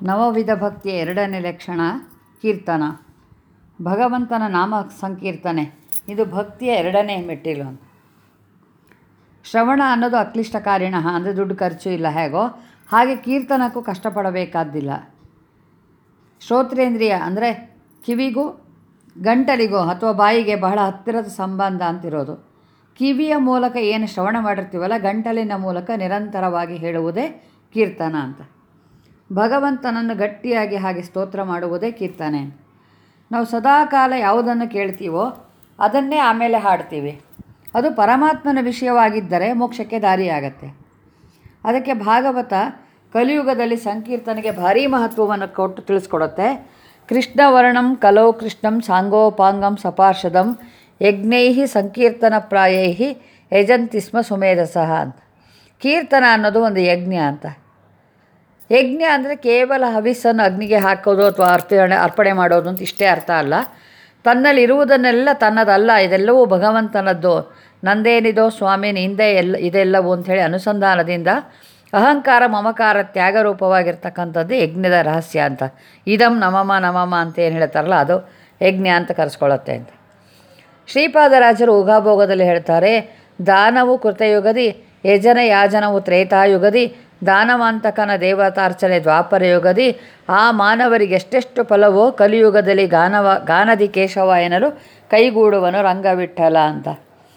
ನವವಿಧ ಭಕ್ತಿಯ ಎರಡನೇ ಲಕ್ಷಣ ಕೀರ್ತನ ಭಗವಂತನ ನಾಮ ಸಂಕೀರ್ತನೆ ಇದು ಭಕ್ತಿಯ ಎರಡನೇ ಮೆಟ್ಟಿಲು ಅಂತ ಶ್ರವಣ ಅನ್ನೋದು ಅಕ್ಲಿಷ್ಟಕಾರಿಣ ಅಂದರೆ ದುಡ್ಡು ಖರ್ಚು ಇಲ್ಲ ಹೇಗೋ ಹಾಗೆ ಕೀರ್ತನಕ್ಕೂ ಕಷ್ಟಪಡಬೇಕಾದ್ದಿಲ್ಲ ಶ್ರೋತ್ರೇಂದ್ರಿಯ ಅಂದರೆ ಕಿವಿಗೂ ಗಂಟಲಿಗೂ ಅಥವಾ ಬಾಯಿಗೆ ಬಹಳ ಹತ್ತಿರದ ಸಂಬಂಧ ಅಂತಿರೋದು ಕಿವಿಯ ಮೂಲಕ ಏನು ಶ್ರವಣ ಮಾಡಿರ್ತೀವಲ್ಲ ಗಂಟಲಿನ ಮೂಲಕ ನಿರಂತರವಾಗಿ ಹೇಳುವುದೇ ಕೀರ್ತನ ಅಂತ ಭಗವಂತನನ್ನು ಗಟ್ಟಿಯಾಗಿ ಹಾಗೆ ಸ್ತೋತ್ರ ಮಾಡುವುದೇ ಕೀರ್ತನೆ ನಾವು ಸದಾಕಾಲ ಯಾವುದನ್ನು ಕೇಳ್ತೀವೋ ಅದನ್ನೇ ಆಮೇಲೆ ಹಾಡ್ತೀವಿ ಅದು ಪರಮಾತ್ಮನ ವಿಷಯವಾಗಿದ್ದರೆ ಮೋಕ್ಷಕ್ಕೆ ದಾರಿಯಾಗತ್ತೆ ಅದಕ್ಕೆ ಭಾಗವತ ಕಲಿಯುಗದಲ್ಲಿ ಸಂಕೀರ್ತನೆಗೆ ಭಾರೀ ಮಹತ್ವವನ್ನು ಕೊಟ್ಟು ತಿಳಿಸ್ಕೊಡುತ್ತೆ ಕೃಷ್ಣವರ್ಣಂ ಕಲೋ ಕೃಷ್ಣಂ ಸಾಂಗೋಪಾಂಗಂ ಸಪಾರ್ಷದಂ ಯಜ್ಞೈ ಸಂಕೀರ್ತನ ಪ್ರಾಯೈ ಯಜಂತಿ ಸ್ಮ ಸುಮೇಧಸಃ ಅಂತ ಕೀರ್ತನ ಅನ್ನೋದು ಒಂದು ಯಜ್ಞ ಅಂತ ಯಜ್ಞ ಅಂದರೆ ಕೇವಲ ಹವಿಸ್ಸನ್ನು ಅಗ್ನಿಗೆ ಹಾಕೋದು ಅಥವಾ ಅರ್ಪಣೆ ಅರ್ಪಣೆ ಮಾಡೋದು ಅಂತ ಇಷ್ಟೇ ಅರ್ಥ ಅಲ್ಲ ತನ್ನಲ್ಲಿ ಇರುವುದನ್ನೆಲ್ಲ ತನ್ನದಲ್ಲ ಇದೆಲ್ಲವೂ ಭಗವಂತನದ್ದು ನಂದೇನಿದೋ ಸ್ವಾಮಿ ನಿಂದೆ ಎಲ್ಲ ಇದೆಲ್ಲವೂ ಅಂಥೇಳಿ ಅನುಸಂಧಾನದಿಂದ ಅಹಂಕಾರ ಮಮಕಾರ ತ್ಯಾಗ ರೂಪವಾಗಿರ್ತಕ್ಕಂಥದ್ದು ಯಜ್ಞದ ರಹಸ್ಯ ಅಂತ ಇದಂ ನಮಮ ನಮಮ ಅಂತ ಏನು ಹೇಳ್ತಾರಲ್ಲ ಅದು ಯಜ್ಞ ಅಂತ ಕರೆಸ್ಕೊಳ್ಳುತ್ತೆ ಅಂತ ಶ್ರೀಪಾದರಾಜರು ಉಗಾಭೋಗದಲ್ಲಿ ಹೇಳ್ತಾರೆ ದಾನವು ಕೃತಯುಗದಿ ಯಜನ ಯಾಜನವು ತ್ರೇತಾಯುಗದಿ ದಾನವಾಂತಕನ ದೇವತಾರ್ಚನೆ ದ್ವಾಪರ ಯುಗದಿ ಆ ಮಾನವರಿಗೆ ಎಷ್ಟೆಷ್ಟು ಫಲವೋ ಕಲಿಯುಗದಲ್ಲಿ ಗಾನವ ಗಾನದಿ ಕೇಶವ ಎನ್ನಲು ಕೈಗೂಡುವನು ರಂಗವಿಠಲ ಅಂತ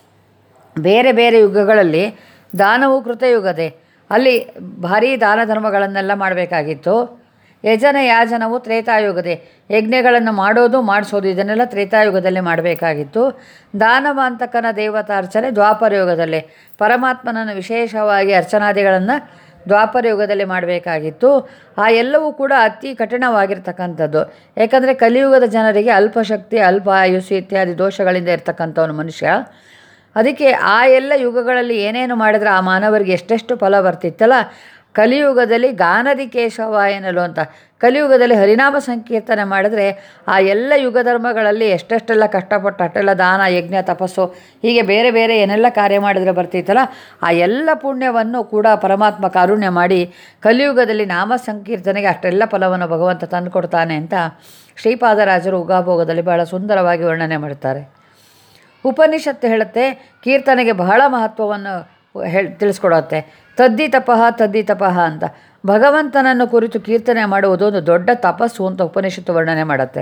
ಬೇರೆ ಬೇರೆ ಯುಗಗಳಲ್ಲಿ ದಾನವು ಕೃತಯುಗದೆ ಅಲ್ಲಿ ಭಾರೀ ದಾನ ಧರ್ಮಗಳನ್ನೆಲ್ಲ ಮಾಡಬೇಕಾಗಿತ್ತು ಯಜನ ಯಾಜನವು ತ್ರೇತಾಯುಗದೆ ಯಜ್ಞಗಳನ್ನು ಮಾಡೋದು ಮಾಡಿಸೋದು ಇದನ್ನೆಲ್ಲ ತ್ರೇತಾಯುಗದಲ್ಲಿ ಮಾಡಬೇಕಾಗಿತ್ತು ದಾನವಾಂತಕನ ದೇವತಾರ್ಚನೆ ದ್ವಾಪರ ಯುಗದಲ್ಲಿ ಪರಮಾತ್ಮನನ್ನು ವಿಶೇಷವಾಗಿ ಅರ್ಚನಾದಿಗಳನ್ನು ದ್ವಾಪರ ಯುಗದಲ್ಲಿ ಮಾಡಬೇಕಾಗಿತ್ತು ಆ ಎಲ್ಲವೂ ಕೂಡ ಅತಿ ಕಠಿಣವಾಗಿರ್ತಕ್ಕಂಥದ್ದು ಯಾಕಂದರೆ ಕಲಿಯುಗದ ಜನರಿಗೆ ಅಲ್ಪಶಕ್ತಿ ಅಲ್ಪ ಆಯುಸ್ಸು ಇತ್ಯಾದಿ ದೋಷಗಳಿಂದ ಇರ್ತಕ್ಕಂಥವನು ಮನುಷ್ಯ ಅದಕ್ಕೆ ಆ ಎಲ್ಲ ಯುಗಗಳಲ್ಲಿ ಏನೇನು ಮಾಡಿದ್ರೆ ಆ ಮಾನವರಿಗೆ ಎಷ್ಟೆಷ್ಟು ಫಲ ಬರ್ತಿತ್ತಲ್ಲ ಕಲಿಯುಗದಲ್ಲಿ ಗಾನದಿ ಕೇಶವ ಎನ್ನಲು ಅಂತ ಕಲಿಯುಗದಲ್ಲಿ ಹರಿನಾಮ ಸಂಕೀರ್ತನೆ ಮಾಡಿದ್ರೆ ಆ ಎಲ್ಲ ಯುಗ ಧರ್ಮಗಳಲ್ಲಿ ಎಷ್ಟೆಷ್ಟೆಲ್ಲ ಕಷ್ಟಪಟ್ಟು ಅಷ್ಟೆಲ್ಲ ದಾನ ಯಜ್ಞ ತಪಸ್ಸು ಹೀಗೆ ಬೇರೆ ಬೇರೆ ಏನೆಲ್ಲ ಕಾರ್ಯ ಮಾಡಿದರೆ ಬರ್ತಿತ್ತಲ್ಲ ಆ ಎಲ್ಲ ಪುಣ್ಯವನ್ನು ಕೂಡ ಪರಮಾತ್ಮ ಕಾರುಣ್ಯ ಮಾಡಿ ಕಲಿಯುಗದಲ್ಲಿ ನಾಮ ಸಂಕೀರ್ತನೆಗೆ ಅಷ್ಟೆಲ್ಲ ಫಲವನ್ನು ಭಗವಂತ ತಂದುಕೊಡ್ತಾನೆ ಅಂತ ಶ್ರೀಪಾದರಾಜರು ಉಗಾಭೋಗದಲ್ಲಿ ಬಹಳ ಸುಂದರವಾಗಿ ವರ್ಣನೆ ಮಾಡ್ತಾರೆ ಉಪನಿಷತ್ತು ಹೇಳುತ್ತೆ ಕೀರ್ತನೆಗೆ ಬಹಳ ಮಹತ್ವವನ್ನು ಹೇಳಿ ತಿಳಿಸ್ಕೊಡುತ್ತೆ ತದ್ದಿ ತಪಃ ತದ್ದಿ ತಪಃ ಅಂತ ಭಗವಂತನನ್ನು ಕುರಿತು ಕೀರ್ತನೆ ಮಾಡುವುದು ಒಂದು ದೊಡ್ಡ ತಪಸ್ಸು ಅಂತ ಉಪನಿಷತ್ತು ವರ್ಣನೆ ಮಾಡುತ್ತೆ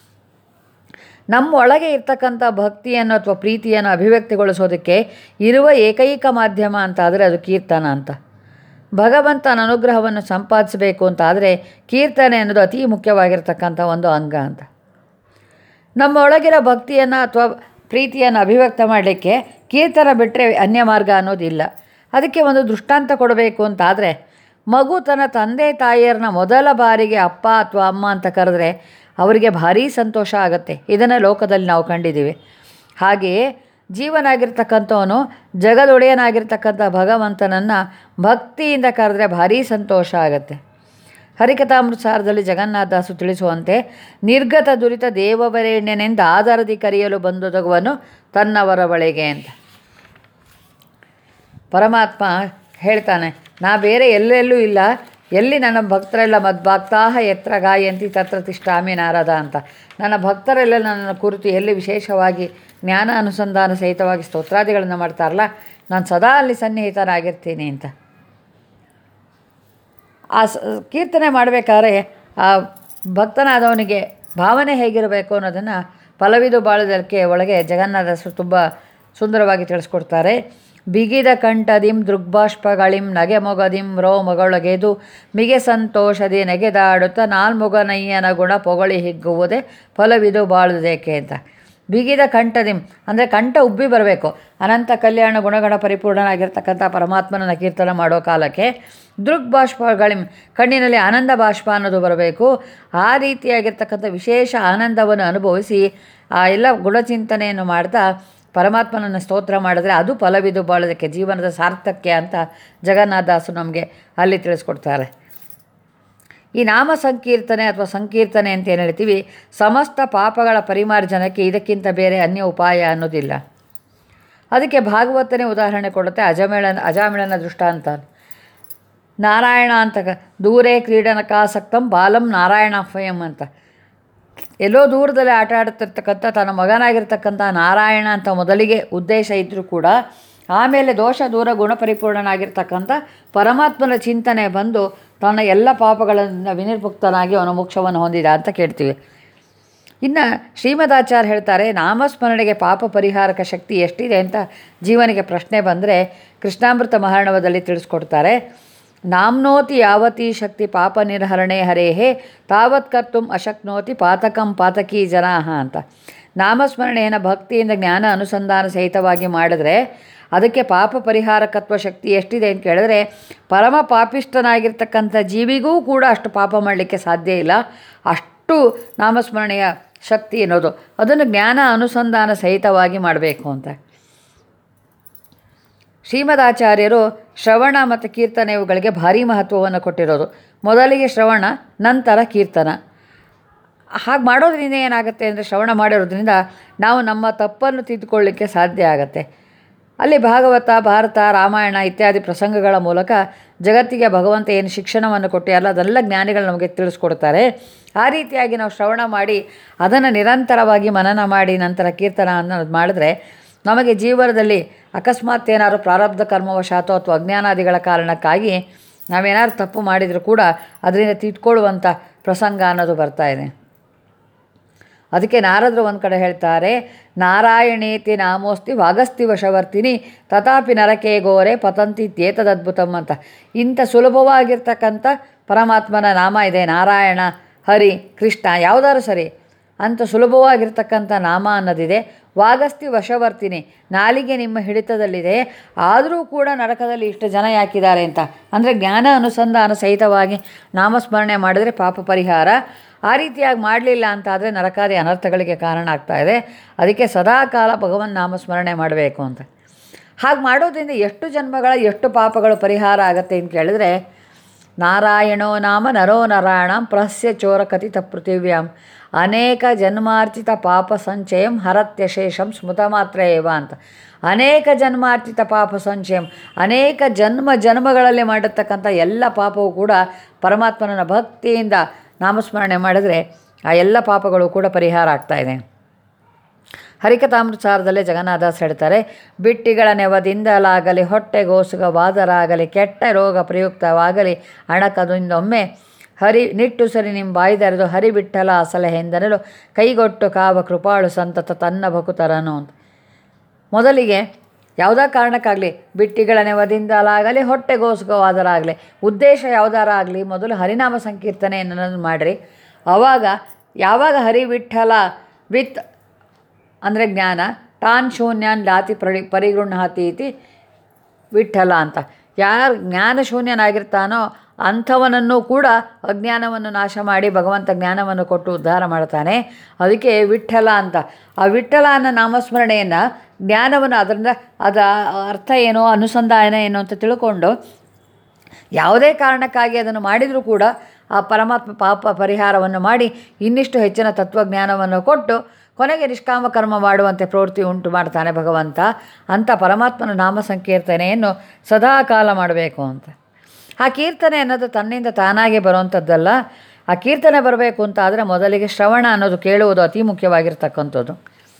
ನಮ್ಮ ಒಳಗೆ ಇರ್ತಕ್ಕಂಥ ಭಕ್ತಿಯನ್ನು ಅಥವಾ ಪ್ರೀತಿಯನ್ನು ಅಭಿವ್ಯಕ್ತಿಗೊಳಿಸೋದಕ್ಕೆ ಇರುವ ಏಕೈಕ ಮಾಧ್ಯಮ ಅಂತ ಆದರೆ ಅದು ಕೀರ್ತನ ಅಂತ ಭಗವಂತನ ಅನುಗ್ರಹವನ್ನು ಸಂಪಾದಿಸಬೇಕು ಅಂತ ಆದರೆ ಕೀರ್ತನೆ ಅನ್ನೋದು ಅತಿ ಮುಖ್ಯವಾಗಿರ್ತಕ್ಕಂಥ ಒಂದು ಅಂಗ ಅಂತ ನಮ್ಮ ಒಳಗಿರೋ ಭಕ್ತಿಯನ್ನು ಅಥವಾ ಪ್ರೀತಿಯನ್ನು ಅಭಿವ್ಯಕ್ತ ಮಾಡಲಿಕ್ಕೆ ಕೀರ್ತನ ಬಿಟ್ಟರೆ ಅನ್ಯ ಮಾರ್ಗ ಅನ್ನೋದಿಲ್ಲ ಅದಕ್ಕೆ ಒಂದು ದೃಷ್ಟಾಂತ ಕೊಡಬೇಕು ಅಂತಾದರೆ ಮಗು ತನ್ನ ತಂದೆ ತಾಯಿಯರನ್ನ ಮೊದಲ ಬಾರಿಗೆ ಅಪ್ಪ ಅಥವಾ ಅಮ್ಮ ಅಂತ ಕರೆದ್ರೆ ಅವರಿಗೆ ಭಾರೀ ಸಂತೋಷ ಆಗುತ್ತೆ ಇದನ್ನು ಲೋಕದಲ್ಲಿ ನಾವು ಕಂಡಿದ್ದೀವಿ ಹಾಗೆಯೇ ಜೀವನಾಗಿರ್ತಕ್ಕಂಥವನು ಜಗದೊಡೆಯನಾಗಿರ್ತಕ್ಕಂಥ ಭಗವಂತನನ್ನು ಭಕ್ತಿಯಿಂದ ಕರೆದ್ರೆ ಭಾರೀ ಸಂತೋಷ ಆಗುತ್ತೆ ಹರಿಕಥಾಮೃತಸಾರದಲ್ಲಿ ಜಗನ್ನಾಥದಾಸು ತಿಳಿಸುವಂತೆ ನಿರ್ಗತ ದುರಿತ ದೇವವರೇಣ್ಯನೆಂದು ಆಧಾರದಿ ಕರೆಯಲು ಬಂದೊದಗುವನು ತನ್ನವರ ಬಳಿಗೆ ಅಂತ ಪರಮಾತ್ಮ ಹೇಳ್ತಾನೆ ನಾ ಬೇರೆ ಎಲ್ಲೆಲ್ಲೂ ಇಲ್ಲ ಎಲ್ಲಿ ನನ್ನ ಭಕ್ತರೆಲ್ಲ ಮದ್ಭಕ್ತಾಹ ಎತ್ರ ಗಾಯಂತಿ ತತ್ರ ತಿಷ್ಟಾಮಿ ನಾರದ ಅಂತ ನನ್ನ ಭಕ್ತರೆಲ್ಲ ನನ್ನ ಕುರಿತು ಎಲ್ಲಿ ವಿಶೇಷವಾಗಿ ಜ್ಞಾನ ಅನುಸಂಧಾನ ಸಹಿತವಾಗಿ ಸ್ತೋತ್ರಾದಿಗಳನ್ನು ಮಾಡ್ತಾರಲ್ಲ ನಾನು ಸದಾ ಅಲ್ಲಿ ಸನ್ನಿಹಿತನಾಗಿರ್ತೀನಿ ಅಂತ ಆ ಸ ಕೀರ್ತನೆ ಮಾಡಬೇಕಾದ್ರೆ ಆ ಭಕ್ತನಾದವನಿಗೆ ಭಾವನೆ ಹೇಗಿರಬೇಕು ಅನ್ನೋದನ್ನು ಫಲವಿದು ಬಾಳುವುದಕ್ಕೆ ಒಳಗೆ ಜಗನ್ನಾಥರು ತುಂಬ ಸುಂದರವಾಗಿ ತಿಳಿಸ್ಕೊಡ್ತಾರೆ ಬಿಗಿದ ಕಂಠದಿಂ ದೃಗ್ಬಾಷ್ಪಗಳಿಂ ನಗೆ ಮೊಗದಿಂ ರೋ ಮೊಗಳಗೆದು ಮಿಗೆ ಸಂತೋಷದಿ ನೆಗೆದಾಡುತ್ತಾ ನಾಲ್ಮೊಗನಯ್ಯನ ಗುಣ ಪೊಗಳಿ ಹಿಗ್ಗುವುದೇ ಫಲವಿದು ಬಾಳುವುದೇಕೆ ಅಂತ ಬಿಗಿದ ಕಂಠದಿಂ ಅಂದರೆ ಕಂಠ ಉಬ್ಬಿ ಬರಬೇಕು ಅನಂತ ಕಲ್ಯಾಣ ಗುಣಗಣ ಪರಿಪೂರ್ಣನಾಗಿರ್ತಕ್ಕಂಥ ಪರಮಾತ್ಮನ ಕೀರ್ತನೆ ಮಾಡೋ ಕಾಲಕ್ಕೆ ದೃಗ್ಬಾಷ್ಪಗಳಿಂ ಕಣ್ಣಿನಲ್ಲಿ ಆನಂದ ಬಾಷ್ಪ ಅನ್ನೋದು ಬರಬೇಕು ಆ ರೀತಿಯಾಗಿರ್ತಕ್ಕಂಥ ವಿಶೇಷ ಆನಂದವನ್ನು ಅನುಭವಿಸಿ ಆ ಎಲ್ಲ ಗುಣಚಿಂತನೆಯನ್ನು ಮಾಡ್ತಾ ಪರಮಾತ್ಮನನ್ನು ಸ್ತೋತ್ರ ಮಾಡಿದ್ರೆ ಅದು ಫಲವಿದು ಬಾಳೋದಕ್ಕೆ ಜೀವನದ ಸಾರ್ಥಕ್ಯ ಅಂತ ಜಗನ್ನಾಥದಾಸು ನಮಗೆ ಅಲ್ಲಿ ತಿಳಿಸ್ಕೊಡ್ತಾರೆ ಈ ನಾಮ ಸಂಕೀರ್ತನೆ ಅಥವಾ ಸಂಕೀರ್ತನೆ ಅಂತ ಏನು ಹೇಳ್ತೀವಿ ಸಮಸ್ತ ಪಾಪಗಳ ಪರಿಮಾರ್ಜನಕ್ಕೆ ಇದಕ್ಕಿಂತ ಬೇರೆ ಅನ್ಯ ಉಪಾಯ ಅನ್ನೋದಿಲ್ಲ ಅದಕ್ಕೆ ಭಾಗವತನೇ ಉದಾಹರಣೆ ಕೊಡುತ್ತೆ ಅಜಮೇಳನ ಅಜಾಮಿಳನ ದೃಷ್ಟಾಂತ ನಾರಾಯಣ ಅಂತ ಕ- ದೂರೇ ಕ್ರೀಡನಕಾಸಕ್ತಂ ಬಾಲಂ ನಾರಾಯಣಾಫಯಂ ಅಂತ ಎಲ್ಲೋ ದೂರದಲ್ಲಿ ಆಟ ಆಡ್ತಿರ್ತಕ್ಕಂಥ ತನ್ನ ಮಗನಾಗಿರ್ತಕ್ಕಂಥ ನಾರಾಯಣ ಅಂತ ಮೊದಲಿಗೆ ಉದ್ದೇಶ ಇದ್ದರೂ ಕೂಡ ಆಮೇಲೆ ದೋಷ ದೂರ ಗುಣಪರಿಪೂರ್ಣನಾಗಿರ್ತಕ್ಕಂಥ ಪರಮಾತ್ಮನ ಚಿಂತನೆ ಬಂದು ತನ್ನ ಎಲ್ಲ ಪಾಪಗಳಿಂದ ವಿನಿರ್ಮುಕ್ತನಾಗಿ ಅವನು ಮೋಕ್ಷವನ್ನು ಹೊಂದಿದ ಅಂತ ಕೇಳ್ತೀವಿ ಇನ್ನು ಶ್ರೀಮದಾಚಾರ್ಯ ಹೇಳ್ತಾರೆ ನಾಮಸ್ಮರಣೆಗೆ ಪಾಪ ಪರಿಹಾರಕ ಶಕ್ತಿ ಎಷ್ಟಿದೆ ಅಂತ ಜೀವನಿಗೆ ಪ್ರಶ್ನೆ ಬಂದರೆ ಕೃಷ್ಣಾಮೃತ ಮಹಾರ್ಣವದಲ್ಲಿ ತಿಳಿಸ್ಕೊಡ್ತಾರೆ ನಾಮ್ನೋತಿ ಯಾವತಿ ಶಕ್ತಿ ಪಾಪ ನಿರ್ಹರಣೆ ಹರೇಹೇ ತಾವತ್ ಕರ್ತುಂ ಅಶಕ್ನೋತಿ ಪಾತಕಂ ಪಾತಕೀ ಜನಾಹ ಅಂತ ನಾಮಸ್ಮರಣೆಯನ್ನು ಭಕ್ತಿಯಿಂದ ಜ್ಞಾನ ಅನುಸಂಧಾನ ಸಹಿತವಾಗಿ ಮಾಡಿದ್ರೆ ಅದಕ್ಕೆ ಪಾಪ ಪರಿಹಾರಕತ್ವ ಶಕ್ತಿ ಎಷ್ಟಿದೆ ಅಂತ ಕೇಳಿದ್ರೆ ಪರಮ ಪಾಪಿಷ್ಠನಾಗಿರ್ತಕ್ಕಂಥ ಜೀವಿಗೂ ಕೂಡ ಅಷ್ಟು ಪಾಪ ಮಾಡಲಿಕ್ಕೆ ಸಾಧ್ಯ ಇಲ್ಲ ಅಷ್ಟು ನಾಮಸ್ಮರಣೆಯ ಶಕ್ತಿ ಅನ್ನೋದು ಅದನ್ನು ಜ್ಞಾನ ಅನುಸಂಧಾನ ಸಹಿತವಾಗಿ ಮಾಡಬೇಕು ಅಂತ ಶ್ರೀಮದಾಚಾರ್ಯರು ಶ್ರವಣ ಮತ್ತು ಕೀರ್ತನೆ ಇವುಗಳಿಗೆ ಭಾರಿ ಮಹತ್ವವನ್ನು ಕೊಟ್ಟಿರೋದು ಮೊದಲಿಗೆ ಶ್ರವಣ ನಂತರ ಕೀರ್ತನ ಹಾಗೆ ಮಾಡೋದ್ರಿಂದ ಏನಾಗುತ್ತೆ ಅಂದರೆ ಶ್ರವಣ ಮಾಡಿರೋದ್ರಿಂದ ನಾವು ನಮ್ಮ ತಪ್ಪನ್ನು ತಿದ್ದುಕೊಳ್ಳಿಕ್ಕೆ ಸಾಧ್ಯ ಆಗುತ್ತೆ ಅಲ್ಲಿ ಭಾಗವತ ಭಾರತ ರಾಮಾಯಣ ಇತ್ಯಾದಿ ಪ್ರಸಂಗಗಳ ಮೂಲಕ ಜಗತ್ತಿಗೆ ಭಗವಂತ ಏನು ಶಿಕ್ಷಣವನ್ನು ಕೊಟ್ಟಿಯಲ್ಲ ಅದೆಲ್ಲ ಜ್ಞಾನಿಗಳು ನಮಗೆ ತಿಳಿಸ್ಕೊಡ್ತಾರೆ ಆ ರೀತಿಯಾಗಿ ನಾವು ಶ್ರವಣ ಮಾಡಿ ಅದನ್ನು ನಿರಂತರವಾಗಿ ಮನನ ಮಾಡಿ ನಂತರ ಕೀರ್ತನ ಅನ್ನೋದು ಮಾಡಿದ್ರೆ ನಮಗೆ ಜೀವನದಲ್ಲಿ ಅಕಸ್ಮಾತ್ ಏನಾದ್ರು ಪ್ರಾರಬ್ಧ ಕರ್ಮವಶಾತೋ ಅಥವಾ ಅಜ್ಞಾನಾದಿಗಳ ಕಾರಣಕ್ಕಾಗಿ ನಾವೇನಾದ್ರು ತಪ್ಪು ಮಾಡಿದರೂ ಕೂಡ ಅದರಿಂದ ತಿದ್ಕೊಳ್ಳುವಂಥ ಪ್ರಸಂಗ ಅನ್ನೋದು ಬರ್ತಾ ಇದೆ ಅದಕ್ಕೆ ನಾರದರು ಒಂದು ಕಡೆ ಹೇಳ್ತಾರೆ ನಾರಾಯಣೇತಿ ನಾಮೋಸ್ತಿ ವಾಗಸ್ತಿ ವಶವರ್ತಿನಿ ತಥಾಪಿ ನರಕೆ ಗೋರೆ ಪತಂತಿ ತೇತದದ್ಭುತಂ ಅಂತ ಇಂಥ ಸುಲಭವಾಗಿರ್ತಕ್ಕಂಥ ಪರಮಾತ್ಮನ ನಾಮ ಇದೆ ನಾರಾಯಣ ಹರಿ ಕೃಷ್ಣ ಯಾವುದಾದ್ರು ಸರಿ ಅಂಥ ಸುಲಭವಾಗಿರ್ತಕ್ಕಂಥ ನಾಮ ಅನ್ನೋದಿದೆ ವಾಗಸ್ತಿ ವಶವರ್ತಿನಿ ನಾಲಿಗೆ ನಿಮ್ಮ ಹಿಡಿತದಲ್ಲಿದೆ ಆದರೂ ಕೂಡ ನರಕದಲ್ಲಿ ಇಷ್ಟು ಜನ ಯಾಕಿದ್ದಾರೆ ಅಂತ ಅಂದರೆ ಜ್ಞಾನ ಅನುಸಂಧಾನ ಸಹಿತವಾಗಿ ನಾಮಸ್ಮರಣೆ ಮಾಡಿದರೆ ಪಾಪ ಪರಿಹಾರ ಆ ರೀತಿಯಾಗಿ ಮಾಡಲಿಲ್ಲ ಅಂತಾದರೆ ನರಕಾದಿ ಅನರ್ಥಗಳಿಗೆ ಕಾರಣ ಆಗ್ತಾ ಇದೆ ಅದಕ್ಕೆ ಸದಾಕಾಲ ಭಗವನ್ ನಾಮಸ್ಮರಣೆ ಮಾಡಬೇಕು ಅಂತ ಹಾಗೆ ಮಾಡೋದ್ರಿಂದ ಎಷ್ಟು ಜನ್ಮಗಳ ಎಷ್ಟು ಪಾಪಗಳು ಪರಿಹಾರ ಆಗುತ್ತೆ ಅಂತ ಕೇಳಿದ್ರೆ ನಾರಾಯಣೋ ನಾಮ ನರೋ ನರಾಯಣಂ ಪ್ರಹಸ್ಯ ಚೋರ ಕಥಿತ ಪೃಥಿವ್ಯಾಂ ಅನೇಕ ಜನ್ಮಾರ್ಜಿತ ಪಾಪ ಸಂಚಯಂ ಹರತ್ಯಶೇಷಂ ಸ್ಮೃತ ಮಾತ್ರ ಏವ ಅಂತ ಅನೇಕ ಜನ್ಮಾರ್ಜಿತ ಪಾಪ ಸಂಚಯಂ ಅನೇಕ ಜನ್ಮ ಜನ್ಮಗಳಲ್ಲಿ ಮಾಡಿರ್ತಕ್ಕಂಥ ಎಲ್ಲ ಪಾಪವು ಕೂಡ ಪರಮಾತ್ಮನ ಭಕ್ತಿಯಿಂದ ನಾಮಸ್ಮರಣೆ ಮಾಡಿದರೆ ಆ ಎಲ್ಲ ಪಾಪಗಳು ಕೂಡ ಪರಿಹಾರ ಆಗ್ತಾ ಇದೆ ಹರಿಕಥಾಮೃತಸಾರದಲ್ಲೇ ಜಗನ್ನಾಥದಾಸ್ ಹೇಳ್ತಾರೆ ಬಿಟ್ಟಿಗಳ ನೆವದಿಂದಲಾಗಲಿ ಹೊಟ್ಟೆಗೋಸುಗವಾದರಾಗಲಿ ಕೆಟ್ಟ ರೋಗ ಪ್ರಯುಕ್ತವಾಗಲಿ ಅಣಕದಿಂದೊಮ್ಮೆ ಹರಿ ನಿಟ್ಟುಸರಿ ನಿಮ್ಮ ಬಾಯ್ದರೆದು ಹರಿಬಿಟ್ಟಲ ಸಲಹೆಂದರಲು ಕೈಗೊಟ್ಟು ಕಾವ ಕೃಪಾಳು ಸಂತತ ತನ್ನ ಭಕುತರನು ಅಂತ ಮೊದಲಿಗೆ ಯಾವುದೇ ಕಾರಣಕ್ಕಾಗಲಿ ಬಿಟ್ಟಿಗಳ ನೆವದಿಂದಲಾಗಲಿ ಹೊಟ್ಟೆಗೋಸುಗವಾದರಾಗಲಿ ಉದ್ದೇಶ ಯಾವುದಾರ ಆಗಲಿ ಮೊದಲು ಹರಿನಾಮ ಸಂಕೀರ್ತನೆ ಅನ್ನೋದನ್ನು ಮಾಡಿರಿ ಆವಾಗ ಯಾವಾಗ ಹರಿ ವಿಠಲ ವಿತ್ ಅಂದರೆ ಜ್ಞಾನ ತಾನ್ ಶೂನ್ಯಾನ್ ಲಾತಿ ಪರಿ ಪರಿಗೃಹಾತಿ ಇತಿ ವಿಠಲ ಅಂತ ಯಾರು ಜ್ಞಾನ ಶೂನ್ಯನಾಗಿರ್ತಾನೋ ಅಂಥವನನ್ನು ಕೂಡ ಅಜ್ಞಾನವನ್ನು ನಾಶ ಮಾಡಿ ಭಗವಂತ ಜ್ಞಾನವನ್ನು ಕೊಟ್ಟು ಉದ್ಧಾರ ಮಾಡ್ತಾನೆ ಅದಕ್ಕೆ ವಿಠಲ ಅಂತ ಆ ವಿಠಲ ಅನ್ನೋ ನಾಮಸ್ಮರಣೆಯನ್ನು ಜ್ಞಾನವನ್ನು ಅದರಿಂದ ಅದ ಅರ್ಥ ಏನೋ ಅನುಸಂಧಾನ ಏನೋ ಅಂತ ತಿಳ್ಕೊಂಡು ಯಾವುದೇ ಕಾರಣಕ್ಕಾಗಿ ಅದನ್ನು ಮಾಡಿದರೂ ಕೂಡ ಆ ಪರಮಾತ್ಮ ಪಾಪ ಪರಿಹಾರವನ್ನು ಮಾಡಿ ಇನ್ನಿಷ್ಟು ಹೆಚ್ಚಿನ ತತ್ವಜ್ಞಾನವನ್ನು ಕೊಟ್ಟು ಕೊನೆಗೆ ನಿಷ್ಕಾಮ ಕರ್ಮ ಮಾಡುವಂತೆ ಪ್ರವೃತ್ತಿ ಉಂಟು ಮಾಡ್ತಾನೆ ಭಗವಂತ ಅಂಥ ಪರಮಾತ್ಮನ ನಾಮ ಸಂಕೀರ್ತನೆಯನ್ನು ಸದಾ ಕಾಲ ಮಾಡಬೇಕು ಅಂತ ಆ ಕೀರ್ತನೆ ಅನ್ನೋದು ತನ್ನಿಂದ ತಾನಾಗೆ ಬರುವಂಥದ್ದಲ್ಲ ಆ ಕೀರ್ತನೆ ಬರಬೇಕು ಅಂತ ಆದರೆ ಮೊದಲಿಗೆ ಶ್ರವಣ ಅನ್ನೋದು ಕೇಳುವುದು ಅತಿ ಮುಖ್ಯವಾಗಿರ್ತಕ್ಕಂಥದ್ದು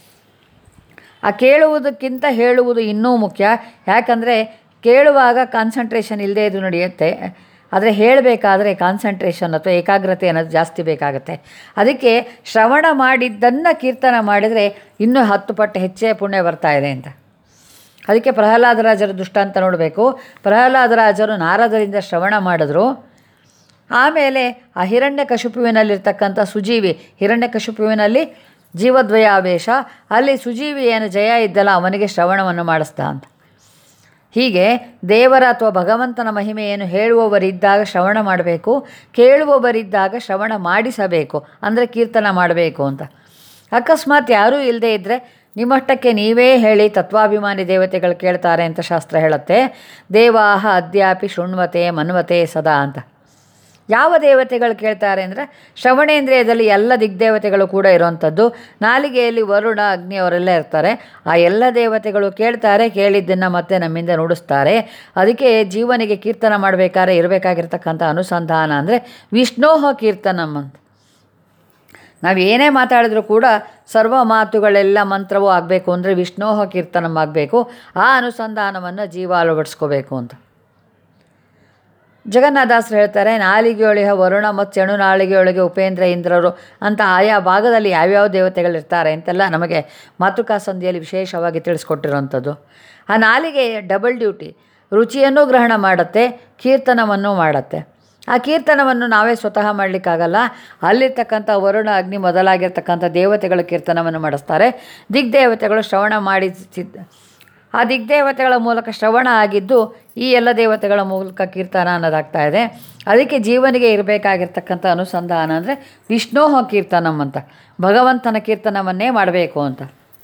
ಆ ಕೇಳುವುದಕ್ಕಿಂತ ಹೇಳುವುದು ಇನ್ನೂ ಮುಖ್ಯ ಯಾಕಂದರೆ ಕೇಳುವಾಗ ಕಾನ್ಸಂಟ್ರೇಷನ್ ಇಲ್ಲದೆ ಇದು ನಡೆಯುತ್ತೆ ಆದರೆ ಹೇಳಬೇಕಾದ್ರೆ ಕಾನ್ಸಂಟ್ರೇಷನ್ ಅಥವಾ ಏಕಾಗ್ರತೆ ಅನ್ನೋದು ಜಾಸ್ತಿ ಬೇಕಾಗುತ್ತೆ ಅದಕ್ಕೆ ಶ್ರವಣ ಮಾಡಿದ್ದನ್ನು ಕೀರ್ತನ ಮಾಡಿದರೆ ಇನ್ನೂ ಹತ್ತು ಪಟ್ಟು ಹೆಚ್ಚೇ ಪುಣ್ಯ ಬರ್ತಾ ಇದೆ ಅಂತ ಅದಕ್ಕೆ ಪ್ರಹ್ಲಾದರಾಜರ ದುಷ್ಟಾಂತ ನೋಡಬೇಕು ಪ್ರಹ್ಲಾದರಾಜರು ನಾರದರಿಂದ ಶ್ರವಣ ಮಾಡಿದ್ರು ಆಮೇಲೆ ಆ ಹಿರಣ್ಯ ಕಶುಪುವಿನಲ್ಲಿರ್ತಕ್ಕಂಥ ಸುಜೀವಿ ಹಿರಣ್ಯ ಕಶುಪುವಿನಲ್ಲಿ ಜೀವದ್ವಯಾವೇಶ ಅಲ್ಲಿ ಸುಜೀವಿ ಏನು ಜಯ ಇದ್ದಲ್ಲ ಅವನಿಗೆ ಶ್ರವಣವನ್ನು ಮಾಡಿಸ್ದ ಅಂತ ಹೀಗೆ ದೇವರ ಅಥವಾ ಭಗವಂತನ ಮಹಿಮೆಯನ್ನು ಹೇಳುವವರಿದ್ದಾಗ ಶ್ರವಣ ಮಾಡಬೇಕು ಕೇಳುವವರಿದ್ದಾಗ ಶ್ರವಣ ಮಾಡಿಸಬೇಕು ಅಂದರೆ ಕೀರ್ತನ ಮಾಡಬೇಕು ಅಂತ ಅಕಸ್ಮಾತ್ ಯಾರೂ ಇಲ್ಲದೇ ಇದ್ದರೆ ನಿಮ್ಮಷ್ಟಕ್ಕೆ ನೀವೇ ಹೇಳಿ ತತ್ವಾಭಿಮಾನಿ ದೇವತೆಗಳು ಕೇಳ್ತಾರೆ ಅಂತ ಶಾಸ್ತ್ರ ಹೇಳುತ್ತೆ ದೇವಾಹ ಅದ್ಯಾಪಿ ಶೃಣ್ವತೆ ಮನ್ವತೆ ಸದಾ ಅಂತ ಯಾವ ದೇವತೆಗಳು ಕೇಳ್ತಾರೆ ಅಂದರೆ ಶ್ರವಣೇಂದ್ರಿಯದಲ್ಲಿ ಎಲ್ಲ ದಿಗ್ದೇವತೆಗಳು ಕೂಡ ಇರುವಂಥದ್ದು ನಾಲಿಗೆಯಲ್ಲಿ ವರುಣ ಅಗ್ನಿ ಅವರೆಲ್ಲ ಇರ್ತಾರೆ ಆ ಎಲ್ಲ ದೇವತೆಗಳು ಕೇಳ್ತಾರೆ ಕೇಳಿದ್ದನ್ನು ಮತ್ತೆ ನಮ್ಮಿಂದ ನುಡಿಸ್ತಾರೆ ಅದಕ್ಕೆ ಜೀವನಿಗೆ ಕೀರ್ತನ ಮಾಡಬೇಕಾದ್ರೆ ಇರಬೇಕಾಗಿರ್ತಕ್ಕಂಥ ಅನುಸಂಧಾನ ಅಂದರೆ ವಿಷ್ಣೋಹ ಕೀರ್ತನಂ ಅಂತ ನಾವು ಏನೇ ಮಾತಾಡಿದ್ರೂ ಕೂಡ ಸರ್ವ ಮಾತುಗಳೆಲ್ಲ ಮಂತ್ರವೂ ಆಗಬೇಕು ಅಂದರೆ ವಿಷ್ಣೋಹ ಕೀರ್ತನಂ ಆಗಬೇಕು ಆ ಅನುಸಂಧಾನವನ್ನು ಜೀವ ಅಳವಡಿಸ್ಕೋಬೇಕು ಅಂತ ಜಗನ್ನಾಥದಾಸರು ಹೇಳ್ತಾರೆ ನಾಲಿಗೆಯೊಳಿಹ ವರುಣ ಮತ್ತು ಚೆಣು ನಾಲಿಗೆಯೊಳಗೆ ಉಪೇಂದ್ರ ಇಂದ್ರರು ಅಂತ ಆಯಾ ಭಾಗದಲ್ಲಿ ಯಾವ್ಯಾವ ದೇವತೆಗಳಿರ್ತಾರೆ ಅಂತೆಲ್ಲ ನಮಗೆ ಮಾತೃಕಾ ಸಂಧಿಯಲ್ಲಿ ವಿಶೇಷವಾಗಿ ತಿಳಿಸ್ಕೊಟ್ಟಿರೋವಂಥದ್ದು ಆ ನಾಲಿಗೆ ಡಬಲ್ ಡ್ಯೂಟಿ ರುಚಿಯನ್ನು ಗ್ರಹಣ ಮಾಡುತ್ತೆ ಕೀರ್ತನವನ್ನು ಮಾಡುತ್ತೆ ಆ ಕೀರ್ತನವನ್ನು ನಾವೇ ಸ್ವತಃ ಮಾಡಲಿಕ್ಕಾಗಲ್ಲ ಅಲ್ಲಿರ್ತಕ್ಕಂಥ ವರುಣ ಅಗ್ನಿ ಮೊದಲಾಗಿರ್ತಕ್ಕಂಥ ದೇವತೆಗಳ ಕೀರ್ತನವನ್ನು ಮಾಡಿಸ್ತಾರೆ ದಿಗ್ದೇವತೆಗಳು ಶ್ರವಣ ಮಾಡಿ ಸಿದ್ಧ ಆ ದಿಗ್ದೇವತೆಗಳ ಮೂಲಕ ಶ್ರವಣ ಆಗಿದ್ದು ಈ ಎಲ್ಲ ದೇವತೆಗಳ ಮೂಲಕ ಕೀರ್ತನ ಅನ್ನೋದಾಗ್ತಾ ಇದೆ ಅದಕ್ಕೆ ಜೀವನಿಗೆ ಇರಬೇಕಾಗಿರ್ತಕ್ಕಂಥ ಅನುಸಂಧಾನ ಅಂದರೆ ವಿಷ್ಣೋಹ ಕೀರ್ತನಂ ಅಂತ ಭಗವಂತನ ಕೀರ್ತನವನ್ನೇ ಮಾಡಬೇಕು ಅಂತ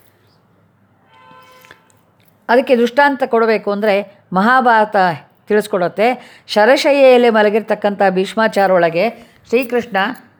ಅದಕ್ಕೆ ದೃಷ್ಟಾಂತ ಕೊಡಬೇಕು ಅಂದರೆ ಮಹಾಭಾರತ ತಿಳಿಸ್ಕೊಡುತ್ತೆ ಶರಶಯ್ಯೆಯಲ್ಲಿ ಮಲಗಿರ್ತಕ್ಕಂಥ ಭೀಷ್ಮಾಚಾರ ಒಳಗೆ ಶ್ರೀಕೃಷ್ಣ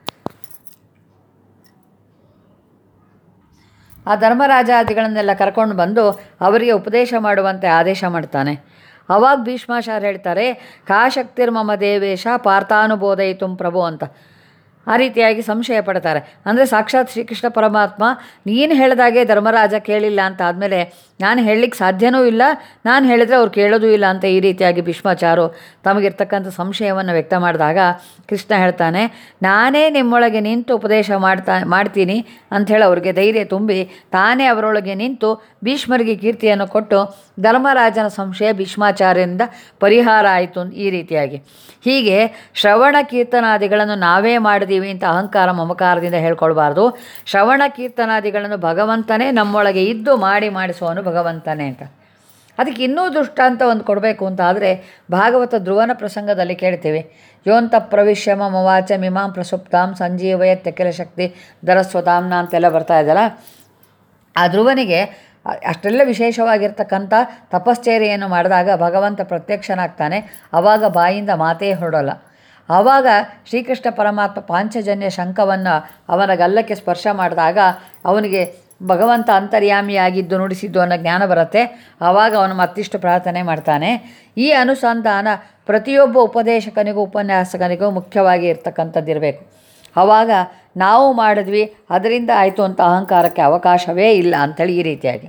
ಆ ಧರ್ಮರಾಜಾದಿಗಳನ್ನೆಲ್ಲ ಕರ್ಕೊಂಡು ಬಂದು ಅವರಿಗೆ ಉಪದೇಶ ಮಾಡುವಂತೆ ಆದೇಶ ಮಾಡ್ತಾನೆ ಅವಾಗ ಭೀಷ್ಮಾಚಾರ್ಯ ಹೇಳ್ತಾರೆ ಕಾ ಶಕ್ತಿರ್ಮಮ ದೇವೇಶ ಪಾರ್ಥಾನುಬೋಧಯಿತು ಪ್ರಭು ಅಂತ ಆ ರೀತಿಯಾಗಿ ಸಂಶಯ ಪಡ್ತಾರೆ ಅಂದರೆ ಸಾಕ್ಷಾತ್ ಶ್ರೀಕೃಷ್ಣ ಪರಮಾತ್ಮ ನೀನು ಹೇಳಿದಾಗೆ ಧರ್ಮರಾಜ ಕೇಳಿಲ್ಲ ಅಂತ ಆದಮೇಲೆ ನಾನು ಹೇಳಲಿಕ್ಕೆ ಸಾಧ್ಯನೂ ಇಲ್ಲ ನಾನು ಹೇಳಿದರೆ ಅವ್ರು ಕೇಳೋದೂ ಇಲ್ಲ ಅಂತ ಈ ರೀತಿಯಾಗಿ ಭೀಷ್ಮಾಚಾರು ತಮಗಿರ್ತಕ್ಕಂಥ ಸಂಶಯವನ್ನು ವ್ಯಕ್ತ ಮಾಡಿದಾಗ ಕೃಷ್ಣ ಹೇಳ್ತಾನೆ ನಾನೇ ನಿಮ್ಮೊಳಗೆ ನಿಂತು ಉಪದೇಶ ಮಾಡ್ತಾ ಮಾಡ್ತೀನಿ ಅಂಥೇಳಿ ಅವ್ರಿಗೆ ಧೈರ್ಯ ತುಂಬಿ ತಾನೇ ಅವರೊಳಗೆ ನಿಂತು ಭೀಷ್ಮರಿಗೆ ಕೀರ್ತಿಯನ್ನು ಕೊಟ್ಟು ಧರ್ಮರಾಜನ ಸಂಶಯ ಭೀಷ್ಮಾಚಾರ್ಯರಿಂದ ಪರಿಹಾರ ಆಯಿತು ಈ ರೀತಿಯಾಗಿ ಹೀಗೆ ಶ್ರವಣ ಕೀರ್ತನಾದಿಗಳನ್ನು ನಾವೇ ಮಾಡಿದೀವಿ ಅಂತ ಅಹಂಕಾರ ಮಮಕಾರದಿಂದ ಹೇಳ್ಕೊಳ್ಬಾರ್ದು ಶ್ರವಣ ಕೀರ್ತನಾದಿಗಳನ್ನು ಭಗವಂತನೇ ನಮ್ಮೊಳಗೆ ಇದ್ದು ಮಾಡಿ ಮಾಡಿಸುವನು ಭಗವಂತನೇ ಅಂತ ಅದಕ್ಕೆ ಇನ್ನೂ ದೃಷ್ಟಾಂತ ಒಂದು ಕೊಡಬೇಕು ಅಂತ ಆದರೆ ಭಾಗವತ ಧ್ರುವನ ಪ್ರಸಂಗದಲ್ಲಿ ಕೇಳ್ತೀವಿ ಯೋಂತ ಪ್ರವಿಶ್ಯ ಮಮ ವಾಚ ಮಿಮಾಂ ಪ್ರಸುಪ್ತಾಂ ಸಂಜೀವಯತ್ಯ ಕೆಲ ಶಕ್ತಿ ದರಸ್ವತಾಂನ ಅಂತೆಲ್ಲ ಬರ್ತಾ ಇದೆಯಲ್ಲ ಆ ಧ್ರುವನಿಗೆ ಅಷ್ಟೆಲ್ಲ ವಿಶೇಷವಾಗಿರ್ತಕ್ಕಂಥ ತಪಶ್ಚರ್ಯೆಯನ್ನು ಮಾಡಿದಾಗ ಭಗವಂತ ಪ್ರತ್ಯಕ್ಷನಾಗ್ತಾನೆ ಆವಾಗ ಬಾಯಿಂದ ಮಾತೇ ಹೊರಡೋಲ್ಲ ಆವಾಗ ಶ್ರೀಕೃಷ್ಣ ಪರಮಾತ್ಮ ಪಾಂಚಜನ್ಯ ಶಂಖವನ್ನು ಅವನ ಗಲ್ಲಕ್ಕೆ ಸ್ಪರ್ಶ ಮಾಡಿದಾಗ ಅವನಿಗೆ ಭಗವಂತ ಅಂತರ್ಯಾಮಿಯಾಗಿದ್ದು ನುಡಿಸಿದ್ದು ಅನ್ನೋ ಜ್ಞಾನ ಬರುತ್ತೆ ಆವಾಗ ಅವನು ಮತ್ತಿಷ್ಟು ಪ್ರಾರ್ಥನೆ ಮಾಡ್ತಾನೆ ಈ ಅನುಸಂಧಾನ ಪ್ರತಿಯೊಬ್ಬ ಉಪದೇಶಕನಿಗೂ ಉಪನ್ಯಾಸಕನಿಗೂ ಮುಖ್ಯವಾಗಿ ಇರ್ತಕ್ಕಂಥದ್ದಿರಬೇಕು ಆವಾಗ ನಾವು ಮಾಡಿದ್ವಿ ಅದರಿಂದ ಆಯಿತು ಅಂತ ಅಹಂಕಾರಕ್ಕೆ ಅವಕಾಶವೇ ಇಲ್ಲ ಅಂಥೇಳಿ ಈ ರೀತಿಯಾಗಿ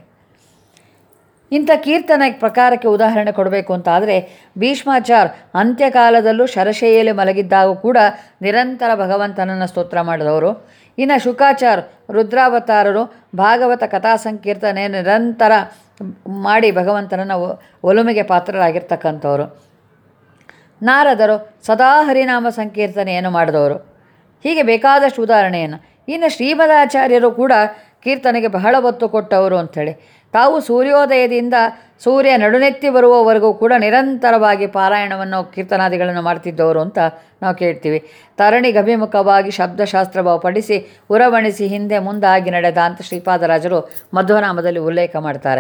ಇಂಥ ಕೀರ್ತನ ಪ್ರಕಾರಕ್ಕೆ ಉದಾಹರಣೆ ಕೊಡಬೇಕು ಅಂತ ಆದರೆ ಭೀಷ್ಮಾಚಾರ್ ಅಂತ್ಯಕಾಲದಲ್ಲೂ ಶರಶೈಯಲ್ಲಿ ಮಲಗಿದ್ದಾಗ ಕೂಡ ನಿರಂತರ ಭಗವಂತನನ್ನು ಸ್ತೋತ್ರ ಮಾಡಿದವರು ಇನ್ನು ಶುಕಾಚಾರ್ ರುದ್ರಾವತಾರರು ಭಾಗವತ ಕಥಾ ಸಂಕೀರ್ತನೆ ನಿರಂತರ ಮಾಡಿ ಭಗವಂತನನ್ನು ಒಲುಮೆಗೆ ಪಾತ್ರರಾಗಿರ್ತಕ್ಕಂಥವ್ರು ನಾರದರು ಸದಾ ಹರಿನಾಮ ಸಂಕೀರ್ತನೆಯನ್ನು ಮಾಡಿದವರು ಹೀಗೆ ಬೇಕಾದಷ್ಟು ಉದಾಹರಣೆಯನ್ನು ಇನ್ನು ಶ್ರೀಮದಾಚಾರ್ಯರು ಕೂಡ ಕೀರ್ತನೆಗೆ ಬಹಳ ಒತ್ತು ಕೊಟ್ಟವರು ಅಂಥೇಳಿ ತಾವು ಸೂರ್ಯೋದಯದಿಂದ ಸೂರ್ಯ ನಡುನೆತ್ತಿ ಬರುವವರೆಗೂ ಕೂಡ ನಿರಂತರವಾಗಿ ಪಾರಾಯಣವನ್ನು ಕೀರ್ತನಾದಿಗಳನ್ನು ಮಾಡ್ತಿದ್ದವರು ಅಂತ ನಾವು ಕೇಳ್ತೀವಿ ತರಣಿಗೆ ಅಭಿಮುಖವಾಗಿ ಶಬ್ದಶಾಸ್ತ್ರ ಪಡಿಸಿ ಉರವಣಿಸಿ ಹಿಂದೆ ಮುಂದಾಗಿ ನಡೆದ ಅಂತ ಶ್ರೀಪಾದರಾಜರು ಮಧ್ವನಾಮದಲ್ಲಿ ಉಲ್ಲೇಖ ಮಾಡ್ತಾರೆ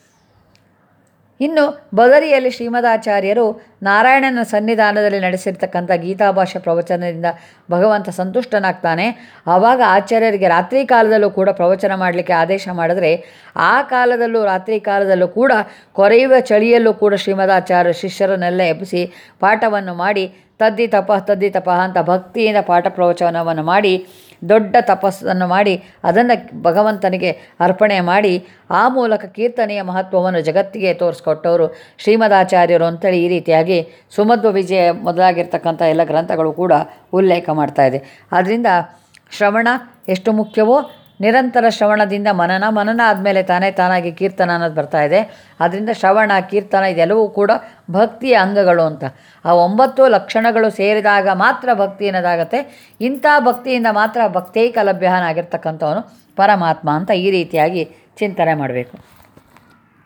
ಇನ್ನು ಬದರಿಯಲ್ಲಿ ಶ್ರೀಮದಾಚಾರ್ಯರು ನಾರಾಯಣನ ಸನ್ನಿಧಾನದಲ್ಲಿ ನಡೆಸಿರ್ತಕ್ಕಂಥ ಗೀತಾಭಾಷೆ ಪ್ರವಚನದಿಂದ ಭಗವಂತ ಸಂತುಷ್ಟನಾಗ್ತಾನೆ ಆವಾಗ ಆಚಾರ್ಯರಿಗೆ ರಾತ್ರಿ ಕಾಲದಲ್ಲೂ ಕೂಡ ಪ್ರವಚನ ಮಾಡಲಿಕ್ಕೆ ಆದೇಶ ಮಾಡಿದ್ರೆ ಆ ಕಾಲದಲ್ಲೂ ರಾತ್ರಿ ಕಾಲದಲ್ಲೂ ಕೂಡ ಕೊರೆಯುವ ಚಳಿಯಲ್ಲೂ ಕೂಡ ಶ್ರೀಮದಾಚಾರ್ಯ ಶಿಷ್ಯರನ್ನೆಲ್ಲ ಎಬ್ಬಿಸಿ ಪಾಠವನ್ನು ಮಾಡಿ ತದ್ದಿ ತಪ ತದ್ದಿ ತಪ ಅಂತ ಭಕ್ತಿಯಿಂದ ಪಾಠ ಪ್ರವಚನವನ್ನು ಮಾಡಿ ದೊಡ್ಡ ತಪಸ್ಸನ್ನು ಮಾಡಿ ಅದನ್ನು ಭಗವಂತನಿಗೆ ಅರ್ಪಣೆ ಮಾಡಿ ಆ ಮೂಲಕ ಕೀರ್ತನೆಯ ಮಹತ್ವವನ್ನು ಜಗತ್ತಿಗೆ ತೋರಿಸ್ಕೊಟ್ಟವರು ಶ್ರೀಮದಾಚಾರ್ಯರು ಅಂತೇಳಿ ಈ ರೀತಿಯಾಗಿ ಸುಮಧ್ವ ವಿಜಯ ಮೊದಲಾಗಿರ್ತಕ್ಕಂಥ ಎಲ್ಲ ಗ್ರಂಥಗಳು ಕೂಡ ಉಲ್ಲೇಖ ಮಾಡ್ತಾ ಇದೆ ಆದ್ದರಿಂದ ಶ್ರವಣ ಎಷ್ಟು ಮುಖ್ಯವೋ ನಿರಂತರ ಶ್ರವಣದಿಂದ ಮನನ ಮನನ ಆದಮೇಲೆ ತಾನೇ ತಾನಾಗಿ ಕೀರ್ತನ ಅನ್ನೋದು ಬರ್ತಾ ಇದೆ ಆದ್ದರಿಂದ ಶ್ರವಣ ಕೀರ್ತನ ಇದೆಲ್ಲವೂ ಕೂಡ ಭಕ್ತಿಯ ಅಂಗಗಳು ಅಂತ ಆ ಒಂಬತ್ತು ಲಕ್ಷಣಗಳು ಸೇರಿದಾಗ ಮಾತ್ರ ಭಕ್ತಿ ಅನ್ನೋದಾಗತ್ತೆ ಇಂಥ ಭಕ್ತಿಯಿಂದ ಮಾತ್ರ ಭಕ್ತೈಕ ಲಭ್ಯನಾಗಿರ್ತಕ್ಕಂಥವನು ಪರಮಾತ್ಮ ಅಂತ ಈ ರೀತಿಯಾಗಿ ಚಿಂತನೆ ಮಾಡಬೇಕು